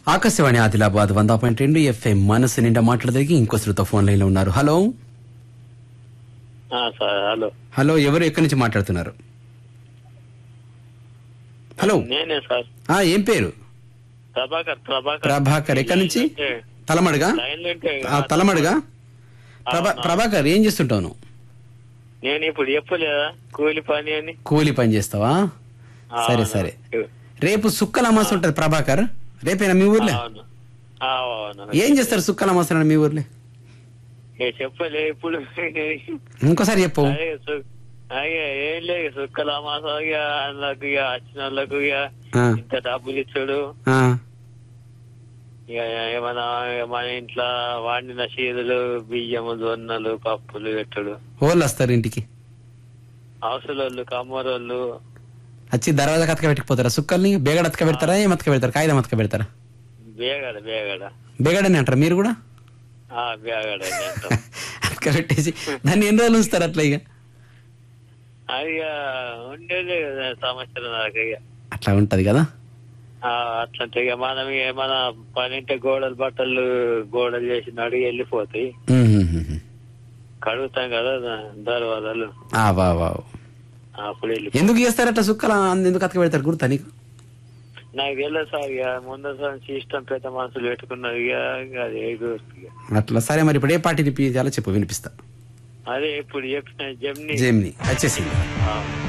ఆకాశవాణి ఆదిలాబాద్ వంద పాయింట్ రెండు ఎఫ్ఎం మనసు నిండా మాట్లాడదగి ఇంకో శ్రోత ఫోన్ లైన్ లో ఉన్నారు హలో ఆ, సార్ హలో హలో ఎవరు ఎక్కడి నుంచి మాట్లాడుతున్నారు హలో నేనే సార్ ఆ ఏం పేరు ప్రభాకర్ ప్రభాకర్ ప్రభాకర్ ఎక్కడి నుంచి తలమడుగా లైన్లో ఉంటే ఆ, తలమడుగా ప్రభా అవును. ప్రభాకర్ ఏం చేస్తుంటావు నువ్వు నేను ఇప్పుడు చెప్పలేదా కూలి పని అని కూలి పని చేస్తావా ఆ, సరే అవును. సరే రేపు సుక్కల అమాస ఉంటది ప్రభాకర్ రేపేనా మీ ఊర్లే అవును ఆ, అవును ఏం చేస్తారు సుక్కల అమాస మీ ఊర్లే ఏ చెప్పలే ఇప్పుడు ఇంకోసారి చెప్పు అదే సు- అయ్యా ఏం లేదు సుక్కల మాసం ఇక అందులోకి ఇక వచ్చిన వాళ్ళకు ఇక ఆ, ఇంత డబ్బులు ఇచ్చాడు ఆ, ఇక ఏమన్నా మన ఇంట్లో వాడిన చీరలు బియ్యము జొన్నలు పప్పులు పెట్టడు వాళ్ళు వస్తారు ఇంటికి అవసరోళ్ళు కమ్మరోళ్ళు వచ్చి దర్వాజా కతక పెట్టిపోతారా సుక్కల్ని బేగడ అతక పెడతారా ఏం అతక పెడతారా కాగితం అతక పెడతారా బేగడ బేగడ బేగడని అంటారా మీరు కూడా ఆ బేగడ అని అంటాం అతక పెట్టేసి దాన్ని ఎన్ని రోజులు ఉంచుతారు అట్లా ఇక అది ఇక ఉండేది కదా సంవత్సరం దాకా ఇక అట్లా ఉంటది కదా ఆ, అట్లంటే ఇక మనం ఇక మన పని ఇంటే గోడలు బట్టలు గోడలు చేసి నడిగి వెళ్ళిపోతాయి ఉహుహుహు. కడుగుతాం కదా ద- దర్వాజాలు ఆ, వా వా అప్పుడు వెళ్ళి ఎందుకు చేస్తారు అట్లా సుక్కల ఎందుకు అతక పెడతారు గుర్తా నీకు నాకు తెలియదు సార్ ఇక ముందు నుంచి ఇష్టం పెద్ద మనసులు పెట్టుకున్నారు ఇక ఇక అది ఏ గుర్తు ఇక. అట్లా సరే మరి ఇప్పుడు ఏ పార్టీ వినిపించాలో చెప్పు వినిపిస్తా అదే ఇప్పుడు చెప్పిన జమ్ని జేమ్ని వచ్చేసింది ఆ.